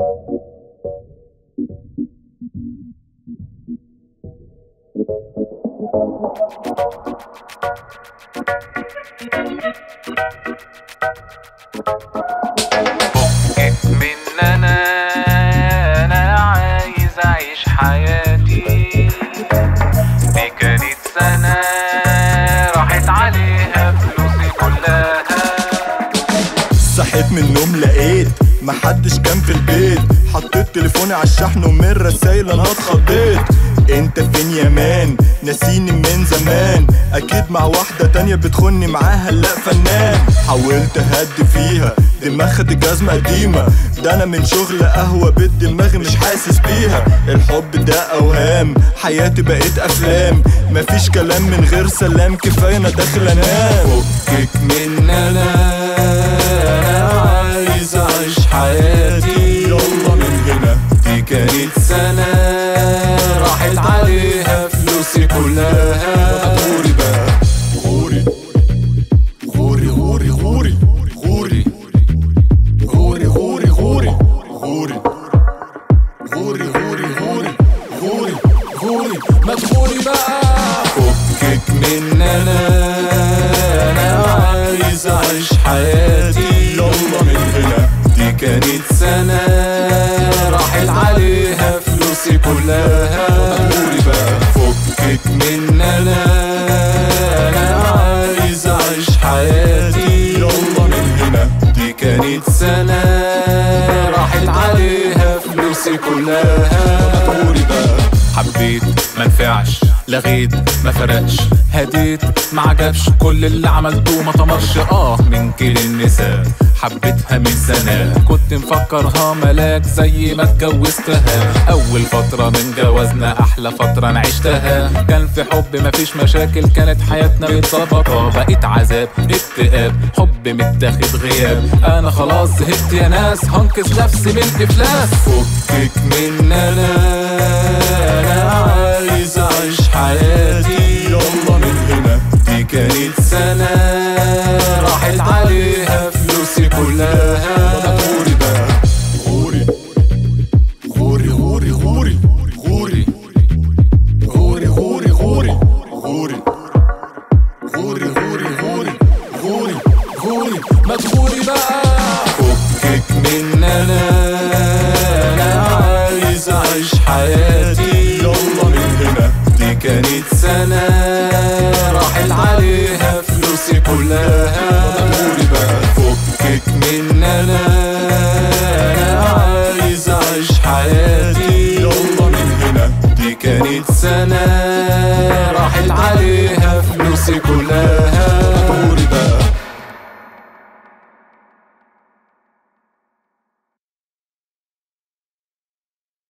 فكك من انا انا عايز اعيش حياتي دي كانت سنة راحت عليها فلوسي كلها صحيت من النوم لقيت محدش كان في البيت حطيت تليفوني على الشحن ومن الرسايل انا اتخضيت انت فين يا مان ناسيني من زمان اكيد مع واحدة تانية بتخوني معاها لا فنان حاولت اهدي فيها دماغها دي جزمة قديمة ده انا من شغل قهوة بالدماغ مش حاسس بيها الحب ده اوهام حياتي بقت افلام مفيش كلام من غير سلام كفاية انا داخل انام فكك من انا انا عايز اعيش حياتي يلا من هنا دي كانت سنة راحت عليها فلوسي كلها غوري بقى غوري غوري غوري غوري غوري غوري غوري غوري غوري غوري غوري غوري غوري غوري ما تغوري بقى فكك من انا انا عايز اعيش حياتي يلا من هنا دي كانت سنة راحت عليها فلوسي كلها غوري بقى فكك من انا انا عايز اعيش حياتي يلا من هنا دي كانت سنة راحت عليها فلوسي كلها غوري بقى حبيت ما نفعش لغيت ما فرقش هديت ما عجبش كل اللي عملته ما طمرش اه من كل النساء حبيتها من سنة كنت مفكرها ملاك زي ما اتجوزتها أول فترة من جوازنا أحلى فترة أنا عشتها كان في حب مفيش مشاكل كانت حياتنا متظبطة بقيت عذاب اكتئاب حب متاخد غياب أنا خلاص زهقت يا ناس هنقذ نفسي من الإفلاس فكك من أنا أنا عايز أعيش حياتي يلا من هنا دي كانت سنة راحت عليها فلوسي كلها غوري بقى غوري غوري غوري غوري غوري غوري غوري غوري غوري غوري غوري غوري غوري غوري ما تغوري بقى فكك من انا انا عايز اعيش حياتي يلا من هنا دي كانت سنة راحت عليها فلوسي كلها غوري بقى فكك من انا انا عايز اعيش حياتي يلا من هنا دي كانت سنة راحت عليها